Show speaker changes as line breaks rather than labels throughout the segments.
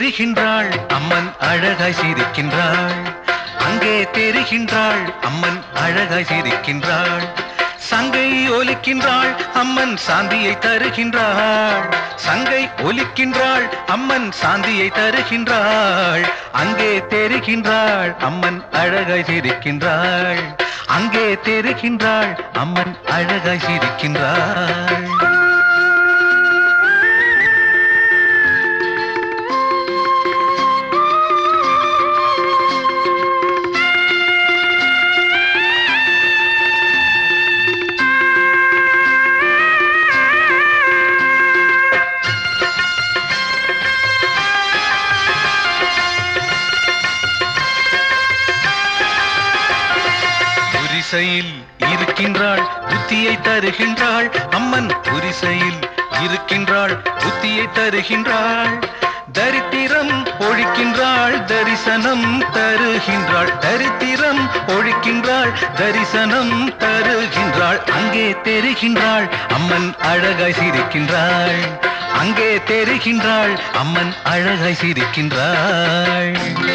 தெரிகின்றாள் அம்மன் அழகாய் சிரிக்கின்றாள் அங்கே தெரிகின்றாள் அம்மன் அழகாய் சிரிக்கின்றாள் சங்கை ஒலிக்கின்றாள் அம்மன் சாந்தியை தருகின்றாள் சங்கை ஒலிக்கின்றாள் அம்மன் சாந்தியை தருகின்றாள் அங்கே தெரிகின்றாள் அம்மன் அழகாய் சிரிக்கின்றாள் அங்கே தெரிகின்றாள் அம்மன் அழகாய் சிரிக்கின்றாள் புரிசையில் இருக்கின்றாள் புத்தியை தருகின்றாள் அம்மன் புரிசையில் இருக்கின்றாள் புத்தியை தருகின்றாள் தரித்திரம் ஒழிக்கின்றாள் தரிசனம் தருகின்றாள் தரித்திரம் ஒழிக்கின்றாள் தரிசனம் தருகின்றாள் அங்கே தெரிகின்றாள் அம்மன் அழகாய் சிரிக்கின்றாள் அங்கே தெரிகின்றாள் அம்மன் அழகாய் சிரிக்கின்றாள்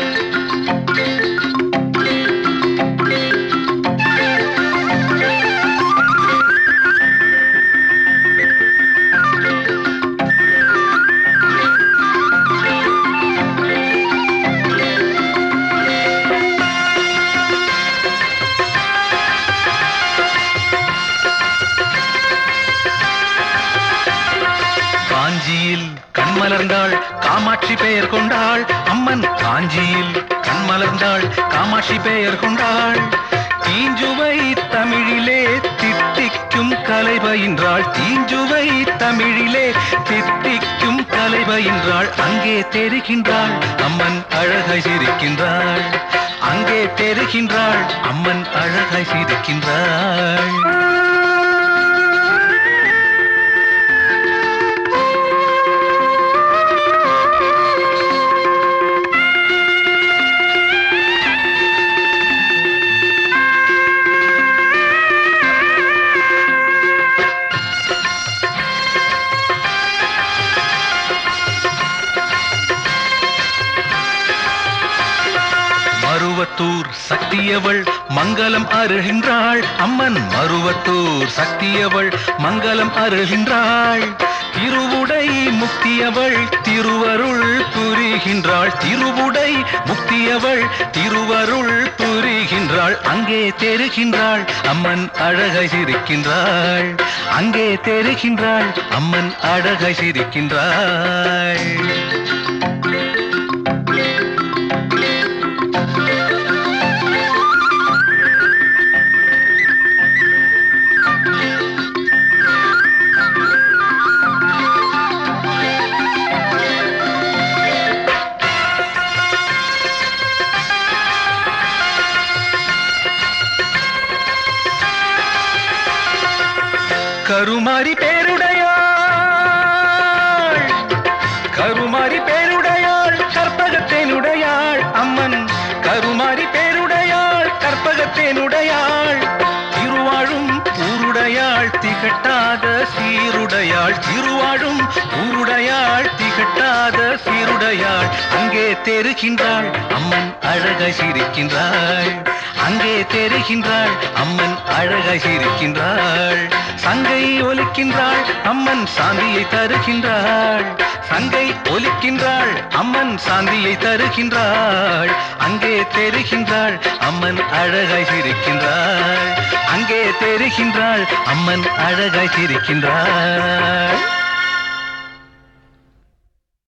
காஞ்சியில் கண்மலர்ந்தாள் காமாட்சி பெயர் கொண்டாள் அம்மன் காஞ்சியில் கண்மலர்ந்தாள் காமாட்சி பெயர் கொண்டாள் தீஞ்சுவை தமிழிலே தித்திக்கும் கலை பயின்றாள் தீஞ்சுவை தமிழிலே தித்திக்கும் கலை பயின்றாள் அங்கே தெரிகின்றாள் அம்மன் அழகாய் சிரிக்கின்றாள் அங்கே தெரிகின்றாள் அம்மன் அழகாய் சிரிக்கின்றாள் மருவத்தூர் சக்தியவள் மங்களம் அருகின்றாள் அம்மன் மருவத்தூர் சக்தியவள் மங்களம் அருகின்றாள் திருவுடை முக்தியவள் திருவருள் புரிகின்றாள் திருவுடை முக்தியவள் திருவருள் புரிகின்றாள் அங்கே தெரிகின்றாள் அம்மன் அழகை சிரிக்கின்றாள் அங்கே தெரிகின்றாள் அம்மன் அழகை சிரிக்கின்றாள் கருமாரி பேருடையாள் கருமாரி பேருடையாள் கற்பகத்தேனுடையாள் அம்மன் கருமாரி பேருடையாள் கற்பகத்தேனுடையாள் திருவாழும் ஊருடையாள் திகட்டாத சீருடையாள் திருவாழும் ஊருடையாள் திகட்டாத சீருடையாள் அங்கே தெரிகின்றாள் அம்மன் அழகாய் சிரிக்கின்றாள் அங்கே தெரிகின்றாள் அம்மன் அழகாய் சிரிக்கின்றாள் சங்கை ஒலிக்கின்றாள் அம்மன் சாந்தியை தருகின்றாள் சங்கை ஒலிக்கின்றாள் அம்மன் சாந்தியை தருகின்றாள் அங்கே தெரிகின்றாள் அம்மன் அழகாய் சிரிக்கின்றாள் அங்கே தெரிகின்றாள் அம்மன் அழகாய் சிரிக்கின்றாள்